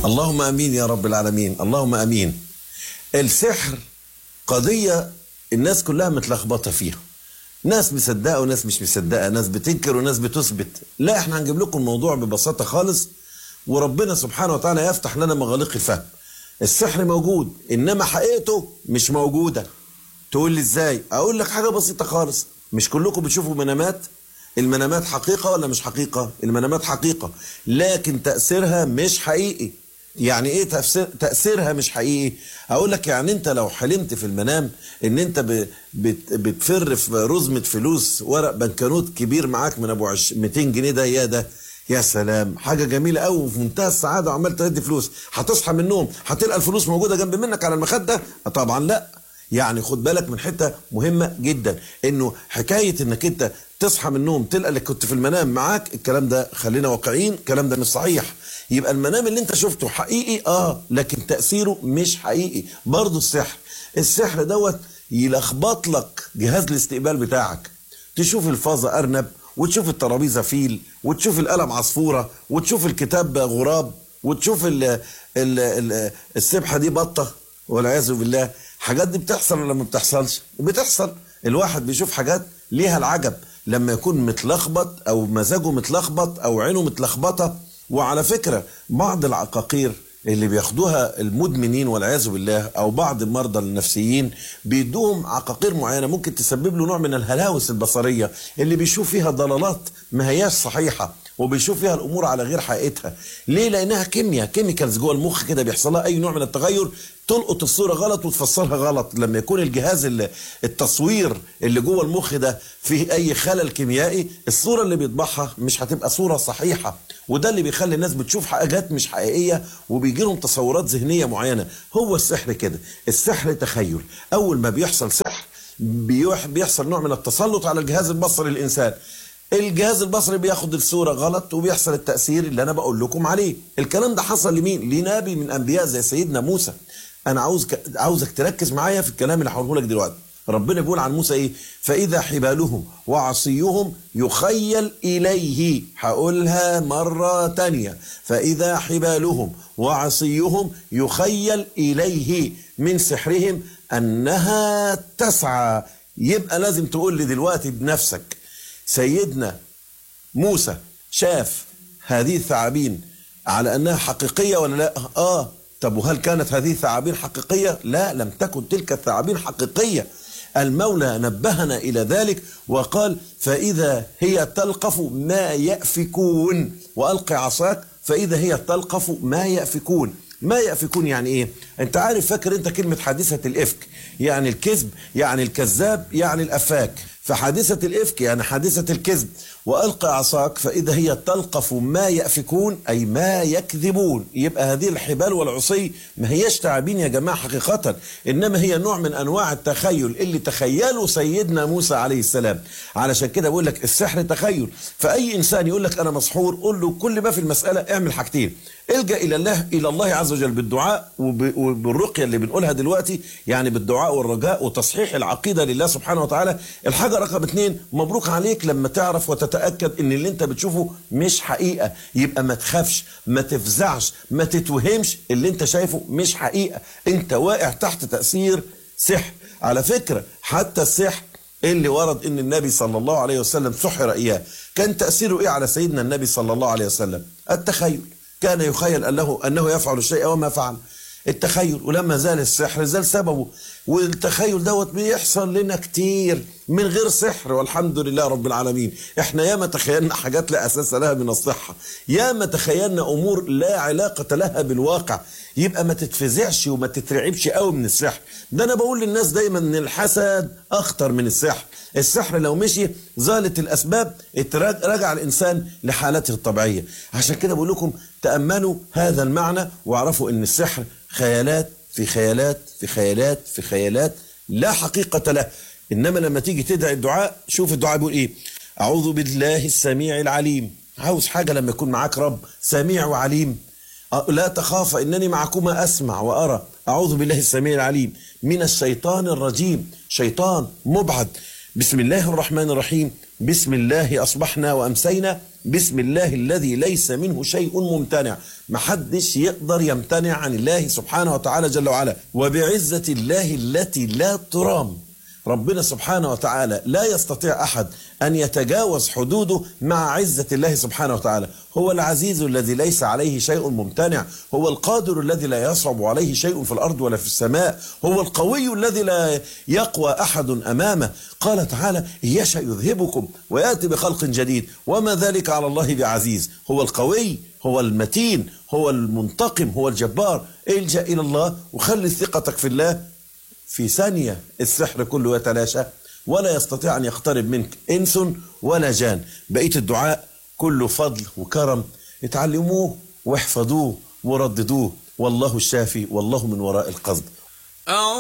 اللهم امين يا رب العالمين اللهم امين السحر قضيه الناس كلها متلخبطه فيها ناس مصدقه وناس مش مصدقه ناس بتنكر وناس بتثبت لا احنا هنجيب لكم الموضوع ببساطه خالص وربنا سبحانه وتعالى يفتح لنا مغاليق الفهم السحر موجود انما حقيقته مش موجوده تقول لي ازاي اقول لك حاجه بسيطه خالص مش كلكم بتشوفوا منامات المنامات حقيقه ولا مش حقيقه المنامات حقيقه لكن تاثيرها مش حقيقي يعني ايه تفسير تاثيرها مش حقيقي اقول لك يعني انت لو حلمت في المنام ان انت ب... بت... بتفر في رزمه فلوس ورق بنكنوت كبير معاك من ابو عش... 200 جنيه ده يا ده يا سلام حاجه جميله قوي وفي منتهى السعاده وعمال تدي فلوس هتصحى من النوم هتلقى الفلوس موجوده جنب منك على المخده طبعا لا يعني خد بالك من حته مهمه جدا انه حكايه انك انت تصحى من النوم تلقى اللي كنت في المنام معاك الكلام ده خلينا واقعيين الكلام ده مش صحيح يبقى المنام اللي انت شفته حقيقي اه لكن تاثيره مش حقيقي برضه السحر السحر دوت يلخبط لك جهاز الاستقبال بتاعك تشوف الفازه ارنب وتشوف الترابيزه فيل وتشوف القلم عصفوره وتشوف الكتاب غراب وتشوف ال ال ال السبحه دي بطه والعياذ بالله حاجات دي بتحصل ولا ما بتحصلش بتحصل الواحد بيشوف حاجات ليها العجب لما يكون متلخبط او مزاجه متلخبط او عينه متلخبطه وعلى فكره بعض العقاقير اللي بياخدوها المدمنين والعياذ بالله او بعض المرضى النفسيين بيدوهم عقاقير معينه ممكن تسبب له نوع من الهلاوس البصريه اللي بيشوف فيها ضلالات ما هياش صحيحه وبيشوف فيها الامور على غير حقيقتها ليه لانها كيمياء كيميكالز جوه المخ كده بيحصل لها اي نوع من التغير تلقط الصوره غلط وتفسرها غلط لما يكون الجهاز اللي التصوير اللي جوه المخ ده فيه اي خلل كيميائي الصوره اللي بيطبعها مش هتبقى صوره صحيحه وده اللي بيخلي الناس بتشوف حاجات مش حقيقيه وبيجي لهم تصورات ذهنيه معينه هو السحر كده السحر تخيل اول ما بيحصل سحر بيحصل نوع من التسلط على الجهاز البصري للانسان الجهاز البصري بياخد الصورة غلط وبيحصل التأثير اللي أنا بقول لكم عليه الكلام ده حصل لمين؟ لنبي من أنبياء زي سيدنا موسى أنا عاوز ك... عاوزك تركز معايا في الكلام اللي هقوله لك دلوقتي ربنا بيقول عن موسى إيه؟ فإذا حبالهم وعصيهم يخيل إليه هقولها مرة تانية فإذا حبالهم وعصيهم يخيل إليه من سحرهم أنها تسعى يبقى لازم تقول لي دلوقتي بنفسك سيدنا موسى شاف هذه الثعابين على انها حقيقيه ولا لا؟ اه طب وهل كانت هذه الثعابين حقيقيه؟ لا لم تكن تلك الثعابين حقيقيه. المولى نبهنا الى ذلك وقال فاذا هي تلقف ما يافكون والق عصاك فاذا هي تلقف ما يافكون. ما يأفكون يعني ايه انت عارف فاكر انت كلمة حادثة الافك يعني الكذب يعني الكذاب يعني الافاك فحادثة الإفك يعني حادثة الكذب وألقى عصاك فإذا هي تلقف ما يأفكون أي ما يكذبون يبقى هذه الحبال والعصي ما هيش تعابين يا جماعة حقيقة إنما هي نوع من أنواع التخيل اللي تخيله سيدنا موسى عليه السلام علشان كده بقول لك السحر تخيل فأي إنسان يقول لك أنا مسحور قول له كل ما في المسألة اعمل حاجتين الجا الى الله الى الله عز وجل بالدعاء وبالرقيه اللي بنقولها دلوقتي يعني بالدعاء والرجاء وتصحيح العقيده لله سبحانه وتعالى الحاجه رقم اثنين مبروك عليك لما تعرف وتتاكد ان اللي انت بتشوفه مش حقيقه يبقى ما تخافش ما تفزعش ما تتوهمش اللي انت شايفه مش حقيقه انت واقع تحت تاثير سحر على فكره حتى السحر اللي ورد ان النبي صلى الله عليه وسلم سحر اياه كان تاثيره ايه على سيدنا النبي صلى الله عليه وسلم التخيل كان يخيل انه انه يفعل الشيء وما فعل التخيل ولما زال السحر زال سببه والتخيل دوت بيحصل لنا كتير من غير سحر والحمد لله رب العالمين احنا ياما تخيلنا حاجات لا اساس لها من الصحه ياما تخيلنا امور لا علاقه لها بالواقع يبقى ما تتفزعش وما تترعبش قوي من السحر ده انا بقول للناس دايما ان الحسد اخطر من السحر السحر لو مشي زالت الاسباب رجع الانسان لحالته الطبيعيه عشان كده بقول لكم تاملوا هذا المعنى واعرفوا ان السحر خيالات في خيالات في خيالات في خيالات لا حقيقه له انما لما تيجي تدعي الدعاء شوف الدعاء بيقول ايه اعوذ بالله السميع العليم عاوز حاجه لما يكون معاك رب سميع وعليم لا تخاف انني معكما اسمع وارى اعوذ بالله السميع العليم من الشيطان الرجيم شيطان مبعد بسم الله الرحمن الرحيم بسم الله اصبحنا وامسينا بسم الله الذي ليس منه شيء ممتنع محدش يقدر يمتنع عن الله سبحانه وتعالى جل وعلا وبعزة الله التي لا ترام ربنا سبحانه وتعالى لا يستطيع احد ان يتجاوز حدوده مع عزه الله سبحانه وتعالى هو العزيز الذي ليس عليه شيء ممتنع هو القادر الذي لا يصعب عليه شيء في الارض ولا في السماء هو القوي الذي لا يقوى احد امامه قال تعالى إن يشا يذهبكم وياتي بخلق جديد وما ذلك على الله بعزيز هو القوي هو المتين هو المنتقم هو الجبار الجا الى الله وخلي ثقتك في الله في ثانية السحر كله يتلاشى ولا يستطيع أن يقترب منك إنس ولا جان بقية الدعاء كله فضل وكرم اتعلموه واحفظوه ورددوه والله الشافي والله من وراء القصد